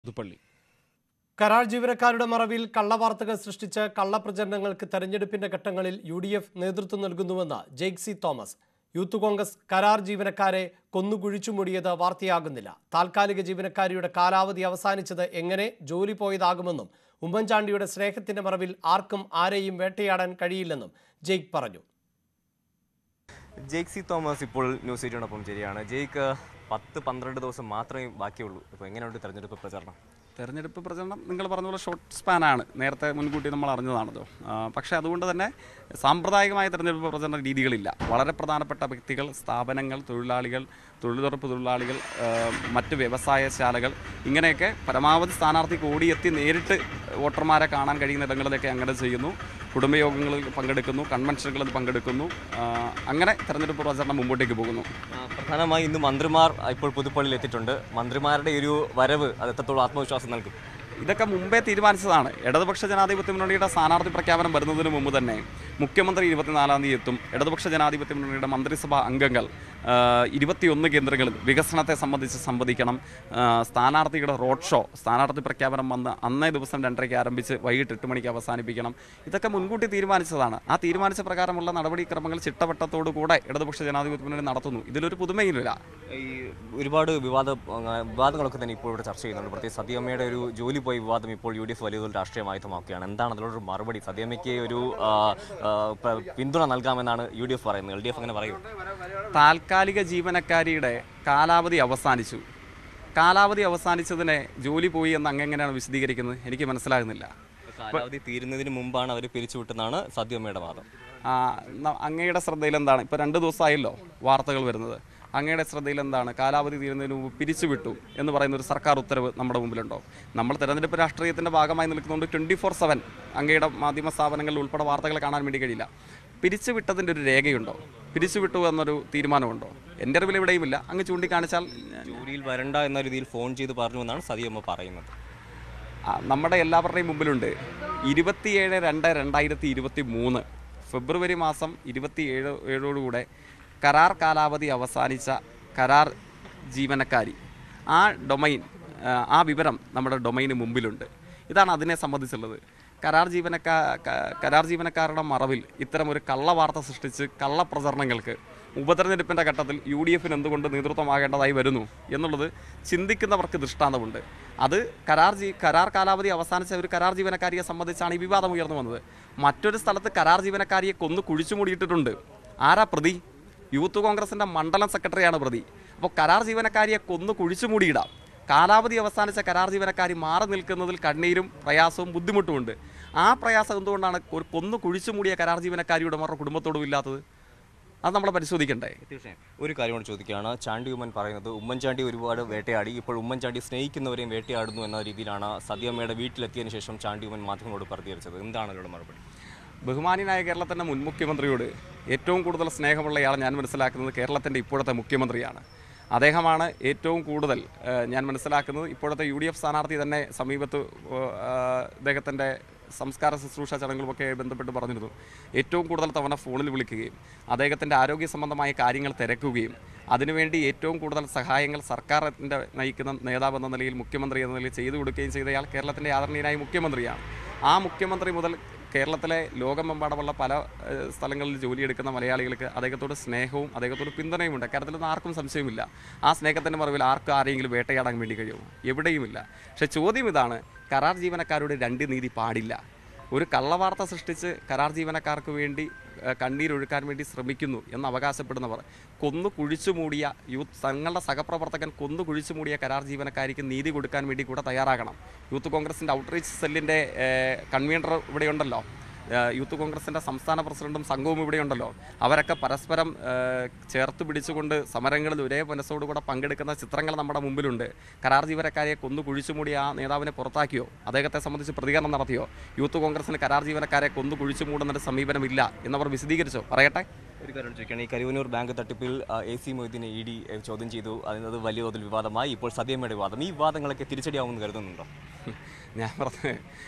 പുതുപ്പള്ളി കരാർ ജീവനക്കാരുടെ മറവിൽ കള്ളവാർത്തകൾ സൃഷ്ടിച്ച് കള്ളപ്രചരണങ്ങൾക്ക് തെരഞ്ഞെടുപ്പിന്റെ ഘട്ടങ്ങളിൽ യു ഡി എഫ് നേതൃത്വം നൽകുന്നുവെന്ന് ജെയ്ക് സി തോമസ് യൂത്ത് കോൺഗ്രസ് കരാർ ജീവനക്കാരെ കൊന്നുകുഴിച്ചുമൂടിയത് വാർത്തയാകുന്നില്ല താൽക്കാലിക ജീവനക്കാരിയുടെ കാലാവധി അവസാനിച്ചത് എങ്ങനെ ജോലി പോയതാകുമെന്നും ഉമ്മൻചാണ്ടിയുടെ സ്നേഹത്തിന്റെ മറവിൽ ആർക്കും ആരെയും വേട്ടയാടാൻ കഴിയില്ലെന്നും ജെയ്ക് പറഞ്ഞു ജെയ്ക് സി തോമസ് ഇപ്പോൾ ന്യൂസ് എയ്റ്റിനോടൊപ്പം ശരിയാണ് ജെയ്ക്ക് പത്ത് പന്ത്രണ്ട് ദിവസം മാത്രമേ ബാക്കിയുള്ളൂ ഇപ്പോൾ എങ്ങനെയുണ്ട് തെരഞ്ഞെടുപ്പ് പ്രചരണം തെരഞ്ഞെടുപ്പ് പ്രചരണം നിങ്ങൾ പറഞ്ഞ പോലെ ഷോർട്ട് സ്പാനാണ് നേരത്തെ മുൻകൂട്ടി നമ്മൾ അറിഞ്ഞതാണല്ലോ ആ, പക്ഷേ അതുകൊണ്ട് തന്നെ സാമ്പ്രദായികമായ തെരഞ്ഞെടുപ്പ് പ്രചരണ രീതികളില്ല വളരെ പ്രധാനപ്പെട്ട വ്യക്തികൾ സ്ഥാപനങ്ങൾ തൊഴിലാളികൾ തൊഴിലുറപ്പ് തൊഴിലാളികൾ ആ, മറ്റ് വ്യവസായശാലകൾ ഇങ്ങനെയൊക്കെ പരമാവധി സ്ഥാനാർത്ഥിക്ക് ഓടിയെത്തി നേരിട്ട് വോട്ടർമാരെ കാണാൻ കഴിയുന്ന ഇടങ്ങളിലൊക്കെ അങ്ങനെ ചെയ്യുന്നു കുടുംബയോഗങ്ങളിൽ പങ്കെടുക്കുന്നു കൺവെൻഷനുകളിൽ പങ്കെടുക്കുന്നു ആ, അങ്ങനെ തെരഞ്ഞെടുപ്പ് പ്രചരണം മുമ്പോട്ടേക്ക് പോകുന്നു ആ, പ്രധാനമായും ഇന്ന് മന്ത്രിമാർ ഇപ്പോൾ പുതുപ്പള്ളിയിൽ എത്തിയിട്ടുണ്ട് മന്ത്രിമാരുടെ ഒരു വരവ് അത് എത്രത്തോളം ആത്മവിശ്വാസം നൽകും ഇതൊക്കെ മുമ്പേ തീരുമാനിച്ചതാണ് ഇടതുപക്ഷ ജനാധിപത്യ മുന്നണിയുടെ സ്ഥാനാർത്ഥി പ്രഖ്യാപനം വരുന്നതിന് മുമ്പ് തന്നെ മുഖ്യമന്ത്രി ഇരുപത്തിനാലാം തീയതി എത്തും ഇടതുപക്ഷ ജനാധിപത്യ മുന്നണിയുടെ മന്ത്രിസഭാ അംഗങ്ങൾ ആ, ഇരുപത്തിയൊന്ന് കേന്ദ്രങ്ങളിൽ വികസനത്തെ സംബന്ധിച്ച് സംവദിക്കണം ആ, സ്ഥാനാർത്ഥിയുടെ റോഡ് ഷോ സ്ഥാനാർത്ഥി പ്രഖ്യാപനം വന്ന് അന്നേ ദിവസം രണ്ടരയ്ക്ക് ആരംഭിച്ച് വൈകിട്ട് എട്ട് മണിക്ക് അവസാനിപ്പിക്കണം ഇതൊക്കെ മുൻകൂട്ടി തീരുമാനിച്ചതാണ് ആ തീരുമാനിച്ച പ്രകാരമുള്ള നടപടിക്രമങ്ങൾ ചിട്ടവട്ടത്തോടു കൂടെ ഇടതുപക്ഷ ജനാധിപത്യ മുന്നണി നടത്തുന്നു ഇതിലൊരു പുതുമയില്ല ഈ ഒരുപാട് വിവാദ ആ, വിവാദങ്ങളൊക്കെ തന്നെ ഇപ്പോൾ ഇവിടെ ചർച്ച ചെയ്യുന്നുണ്ട് പ്രത്യേകിച്ച് സദ്യമ്മയുടെ ഒരു ജോലി പോയ വിവാദം ഇപ്പോൾ യു ഡി എഫ് വലിയ തോതിൽ രാഷ്ട്രീയ ആയുധമാക്കുകയാണ് എന്താണ് അതിലൊരു മറുപടി സദ്യമ്മയ്ക്ക് ഒരു ആ, ആ, പ- പിന്തുണ നൽകാമെന്നാണ് യു ഡി എഫ് പറയുന്നത് എൽ ഡി എഫ് അങ്ങനെ പറയും താൽക്കാലിക ജീവനക്കാരിയുടെ കാലാവധി അവസാനിച്ചു കാലാവധി അവസാനിച്ചതിനെ ജോലി പോയി എന്ന് അങ്ങെങ്ങനെയാണ് വിശദീകരിക്കുന്നത് എനിക്ക് മനസ്സിലാകുന്നില്ല കാലാവധി തീരുന്നതിന് മുമ്പാണ് അവർ പിരിച്ചുവിട്ടെന്നാണ് സദ്യമ്മയുടെ വാദം ആ, ന- അങ്ങയുടെ ശ്രദ്ധയിൽ എന്താണ് ഇപ്പോൾ രണ്ട് ദിവസമായല്ലോ വാർത്തകൾ വരുന്നത് അങ്ങയുടെ ശ്രദ്ധയിൽ എന്താണ് കാലാവധി തീരുന്നതിന് മുമ്പ് പിരിച്ചുവിട്ടു എന്ന് പറയുന്ന ഒരു സർക്കാർ ഉത്തരവ് നമ്മുടെ മുമ്പിലുണ്ടോ നമ്മൾ തെരഞ്ഞെടുപ്പ് രാഷ്ട്രീയത്തിൻ്റെ ഭാഗമായി നിൽക്കുന്നുണ്ട് ട്വൻറ്റി ഫോർ സെവൻ അങ്ങയുടെ മാധ്യമ സ്ഥാപനങ്ങളിൽ ഉൾപ്പെടെ വാർത്തകൾ കാണാൻ വേണ്ടി കഴിയില്ല പിരിച്ചുവിട്ടതിൻ്റെ ഒരു രേഖയുണ്ടോ പിരിച്ചുവിട്ടു എന്നൊരു തീരുമാനമുണ്ടോ എൻ്റെ അറിവിൽ എവിടെയുമില്ല അങ്ങ് ചൂണ്ടിക്കാണിച്ചാൽ ഞാൻ- ജോലിയിൽ വരണ്ട എന്ന രീതിയിൽ ഫോൺ ചെയ്ത് പറഞ്ഞു എന്നാണ് സദ്യമ്മ പറയുന്നത് ആ, നമ്മുടെ എല്ലാവരുടെയും മുമ്പിലുണ്ട് ഇരുപത്തിയേഴ് രണ്ട് രണ്ടായിരത്തി ഇരുപത്തി മൂന്ന് ഫെബ്രുവരി മാസം ഇരുപത്തിയേഴ് ഏഴോടുകൂടെ കരാർ കാലാവധി അവസാനിച്ച കരാർ ജീവനക്കാരി ആ ഡൊമൈൻ ആ, ആ വിവരം നമ്മുടെ ഡൊമൈന് മുമ്പിലുണ്ട് ഇതാണ് അതിനെ സംബന്ധിച്ചുള്ളത് കരാർ ജീവനക്കാ ക- കരാർ ജീവനക്കാരുടെ മറവിൽ ഇത്തരം ഒരു കള്ളവാർത്ത സൃഷ്ടിച്ച് കള്ളപ്രചരണങ്ങൾക്ക് ഉപതെരഞ്ഞെടുപ്പിൻ്റെ ഘട്ടത്തിൽ യു ഡി എഫിന് എന്തുകൊണ്ട് നേതൃത്വമാകേണ്ടതായി വരുന്നു എന്നുള്ളത് ചിന്തിക്കുന്നവർക്ക് ദൃഷ്ടാന്തമുണ്ട് അത് കരാർ ജീ കരാർ കാലാവധി അവസാനിച്ച ഒരു കരാർ ജീവനക്കാരിയെ സംബന്ധിച്ചാണ് ഈ വിവാദം ഉയർന്നു വന്നത് മറ്റൊരു സ്ഥലത്ത് കരാർ ജീവനക്കാരിയെ കൊന്നു കുഴിച്ചു മൂടിയിട്ടിട്ടുണ്ട് ആരാ പ്രതി യൂത്ത് കോൺഗ്രസിൻ്റെ മണ്ഡലം സെക്രട്ടറിയാണ് പ്രതി അപ്പോൾ കരാർ ജീവനക്കാരിയെ കൊന്നു കുഴിച്ചു മൂടിയിടാം കാലാവധി അവസാനിച്ച കരാർ ജീവനക്കാരി മാറി നിൽക്കുന്നതിൽ കണ്ണീരും പ്രയാസവും ബുദ്ധിമുട്ടുമുണ്ട് ആ പ്രയാസം എന്തുകൊണ്ടാണ് ഒരു കൊന്നു കുഴിച്ചു മൂടിയ കരാർ ജീവനക്കാരിയുടെ മറ കുടുംബത്തോടും ഇല്ലാത്തത് അത് നമ്മൾ പരിശോധിക്കണ്ടേ തീർച്ചയായും ഒരു കാര്യം കൂടി ചോദിക്കുകയാണ് ചാണ്ടി ഉമ്മൻ പറയുന്നത് ഉമ്മൻചാണ്ടി ഒരുപാട് വേട്ടയാടി ഇപ്പോൾ ഉമ്മൻചാണ്ടി സ്നേഹിക്കുന്നവരെയും വേട്ടയാടുന്നു എന്ന രീതിയിലാണ് സദ്യമ്മയുടെ വീട്ടിലെത്തിയതിനു ശേഷം ചാണ്ടി ഉമ്മൻ മാധ്യമങ്ങളോട് പ്രതികരിച്ചത് എന്താണ് അവരുടെ മറുപടി ബഹുമാനിയായ കേരളത്തിൻ്റെ മുൻ മുഖ്യമന്ത്രിയോട് ഏറ്റവും കൂടുതൽ സ്നേഹമുള്ളയാൾ ഞാൻ മനസ്സിലാക്കുന്നത് കേരളത്തിൻ്റെ ഇപ്പോഴത്തെ മുഖ്യമന്ത്രിയാണ് അദ്ദേഹമാണ് ഏറ്റവും കൂടുതൽ ഏഹ്, ഞാൻ മനസ്സിലാക്കുന്നത് ഇപ്പോഴത്തെ യു ഡി എഫ് സ്ഥാനാർത്ഥി തന്നെ സമീപത്ത് ഏഹ്, അദ്ദേഹത്തിൻ്റെ സംസ്കാര ശുശ്രൂഷ ചടങ്ങുകളുമൊക്കെ ബന്ധപ്പെട്ട് പറഞ്ഞിരുന്നു ഏറ്റവും കൂടുതൽ തവണ ഫോണിൽ വിളിക്കുകയും അദ്ദേഹത്തിൻ്റെ ആരോഗ്യ സംബന്ധമായ കാര്യങ്ങൾ തിരക്കുകയും അതിനുവേണ്ടി ഏറ്റവും കൂടുതൽ സഹായങ്ങൾ സർക്കാരിൻ്റെ നയിക്കുന്ന നേതാവ് എന്ന നിലയിൽ മുഖ്യമന്ത്രി എന്ന നിലയിൽ ചെയ്തു കൊടുക്കുകയും ചെയ്തയാൾ കേരളത്തിൻ്റെ ആദരണീയനായ മുഖ്യമന്ത്രിയാണ് ആ മുഖ്യമന്ത്രി മുതൽ കേരളത്തിലെ ലോകമെമ്പാടുമുള്ള പല ഏഹ്, സ്ഥലങ്ങളിൽ ജോലിയെടുക്കുന്ന മലയാളികൾക്ക് അദ്ദേഹത്തോട് സ്നേഹവും അദ്ദേഹത്തോട് പിന്തുണയുമുണ്ട് അക്കാര്യത്തിലൊന്നും ആർക്കും സംശയമില്ല ആ സ്നേഹത്തിൻ്റെ മറവിൽ ആർക്കും ആരെങ്കിലും വേട്ടയാടാൻ വേണ്ടി കഴിയുമോ എവിടെയുമില്ല പക്ഷേ ചോദ്യം ഇതാണ് കരാർ ജീവനക്കാരുടെ രണ്ട് നീതി പാടില്ല ഒരു കള്ളവാർത്ത സൃഷ്ടിച്ച് കരാർ ജീവനക്കാർക്ക് വേണ്ടി ഏഹ്, കണ്ണീരൊഴുക്കാൻ വേണ്ടി ശ്രമിക്കുന്നു എന്ന് അവകാശപ്പെടുന്നവർ കൊന്നു കുഴിച്ചു മൂടിയ യൂത്ത് തങ്ങളുടെ സഹപ്രവർത്തകൻ കൊന്നു കുഴിച്ചു മൂടിയ കരാർ ജീവനക്കാരിക്ക് നീതി കൊടുക്കാൻ വേണ്ടി കൂടെ തയ്യാറാകണം യൂത്ത് കോൺഗ്രസിൻ്റെ ഔട്ട്റീച്ച് സെല്ലിൻ്റെ കൺവീനർ ഇവിടെയുണ്ടല്ലോ ഏഹ്, യൂത്ത് കോൺഗ്രസിൻ്റെ സംസ്ഥാന പ്രസിഡന്റും സംഘവും ഇവിടെയുണ്ടല്ലോ അവരൊക്കെ പരസ്പരം ഏഹ്, ചേർത്ത് പിടിച്ചുകൊണ്ട് സമരങ്ങളിൽ ഒരേ മനസ്സോടുകൂടെ പങ്കെടുക്കുന്ന ചിത്രങ്ങൾ നമ്മുടെ മുമ്പിലുണ്ട് കരാർ ജീവനക്കാരെ കൊന്നു കുഴിച്ചു മൂടിയ ആ നേതാവിനെ പുറത്താക്കിയോ അദ്ദേഹത്തെ സംബന്ധിച്ച് പ്രതികരണം നടത്തിയോ യൂത്ത് കോൺഗ്രസിന് കരാർ ജീവനക്കാരെ കൊന്നു കുഴിച്ചു മൂടുന്നൊരു സമീപനമില്ല എന്നവർ വിശദീകരിച്ചോ പറയട്ടെ ഒരു കാര്യം ചോദിക്കുകയാണ് ഈ കരുവന്നൂർ ബാങ്ക് തട്ടിപ്പിൽ എ സി മൊയ്തീനെ ഇ ഡി ചോദ്യം ചെയ്തു അതിനത് വലിയ തോതിൽ വിവാദമായി ഇപ്പോൾ സദ്യമ്മയുടെ വിവാദം ഈ വിവാദങ്ങളൊക്കെ തിരിച്ചടിയാവുമെന്ന് കരുതുന്നുണ്ടോ ഞാൻ പറഞ്ഞത്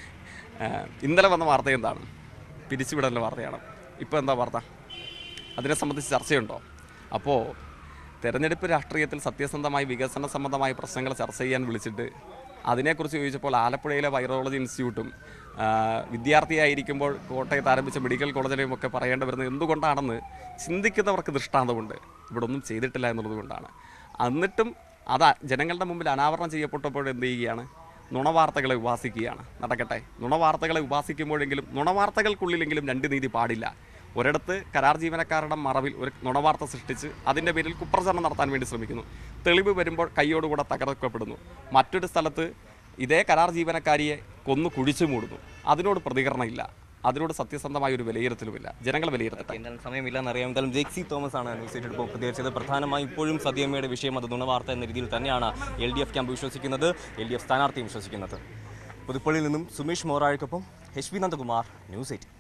ഏഹ്, ഇന്നലെ വന്ന വാർത്ത എന്താണ് പിരിച്ചുവിടലിൻ്റെ വാർത്തയാണ് ഇപ്പോൾ എന്താ വാർത്ത അതിനെ സംബന്ധിച്ച് ചർച്ചയുണ്ടോ അപ്പോൾ തെരഞ്ഞെടുപ്പ് രാഷ്ട്രീയത്തിൽ സത്യസന്ധമായി വികസന സംബന്ധമായ പ്രശ്നങ്ങൾ ചർച്ച ചെയ്യാൻ വിളിച്ചിട്ട് അതിനെക്കുറിച്ച് ചോദിച്ചപ്പോൾ ആലപ്പുഴയിലെ വൈറോളജി ഇൻസ്റ്റിറ്റ്യൂട്ടും ആ, വിദ്യാർത്ഥിയായിരിക്കുമ്പോൾ കോട്ടയത്ത് ആരംഭിച്ച മെഡിക്കൽ കോളേജിലെയും ഒക്കെ പറയേണ്ടി വരുന്നത് എന്തുകൊണ്ടാണെന്ന് ചിന്തിക്കുന്നവർക്ക് ദൃഷ്ടാന്തമുണ്ട് ഇവിടെ ഒന്നും ചെയ്തിട്ടില്ല എന്നുള്ളത് കൊണ്ടാണ് എന്നിട്ടും അത് ജനങ്ങളുടെ മുമ്പിൽ അനാവരണം ചെയ്യപ്പെട്ടപ്പോൾ എന്ത് ചെയ്യുകയാണ് നുണവാർത്തകളെ ഉപാസിക്കുകയാണ് നടക്കട്ടെ നുണവാർത്തകളെ ഉപാസിക്കുമ്പോഴെങ്കിലും നുണവാർത്തകൾക്കുള്ളിലെങ്കിലും രണ്ട് നീതി പാടില്ല ഒരിടത്ത് കരാർ ജീവനക്കാരുടെ മറവിൽ ഒരു നുണവാർത്ത സൃഷ്ടിച്ച് അതിൻ്റെ പേരിൽ കുപ്രചരണം നടത്താൻ വേണ്ടി ശ്രമിക്കുന്നു തെളിവ് വരുമ്പോൾ കൈയോടുകൂടെ തകർക്കപ്പെടുന്നു മറ്റൊരു സ്ഥലത്ത് ഇതേ കരാർ ജീവനക്കാരിയെ കൊന്നു കുഴിച്ചു മൂടുന്നു അതിനോട് പ്രതികരണമില്ല അതിനോട് സത്യസന്ധമായ ഒരു വിലയിരുത്തലുമില്ല ജനങ്ങൾ വിലയിരുത്തട്ടെ എന്നാൽ സമയമില്ലെന്ന് അറിയാം എന്തായാലും ജെക്സി തോമസ് ആണ് ന്യൂസ് എയ്റ്റിപ്പോൾ പ്രതികരിച്ചത് പ്രധാനമായും ഇപ്പോഴും സതിയമ്മയുടെ വിഷയം അത് നുണവാർത്ത എന്ന രീതിയിൽ തന്നെയാണ് എൽ ഡി എഫ് ക്യാമ്പ് വിശ്വസിക്കുന്നത് എൽ ഡി എഫ് സ്ഥാനാർത്ഥിയും വിശ്വസിക്കുന്നത് പുതുപ്പള്ളിയിൽ നിന്നും സുമേഷ് മോറാഴ്ക്കൊപ്പം H P Nandakumar news eight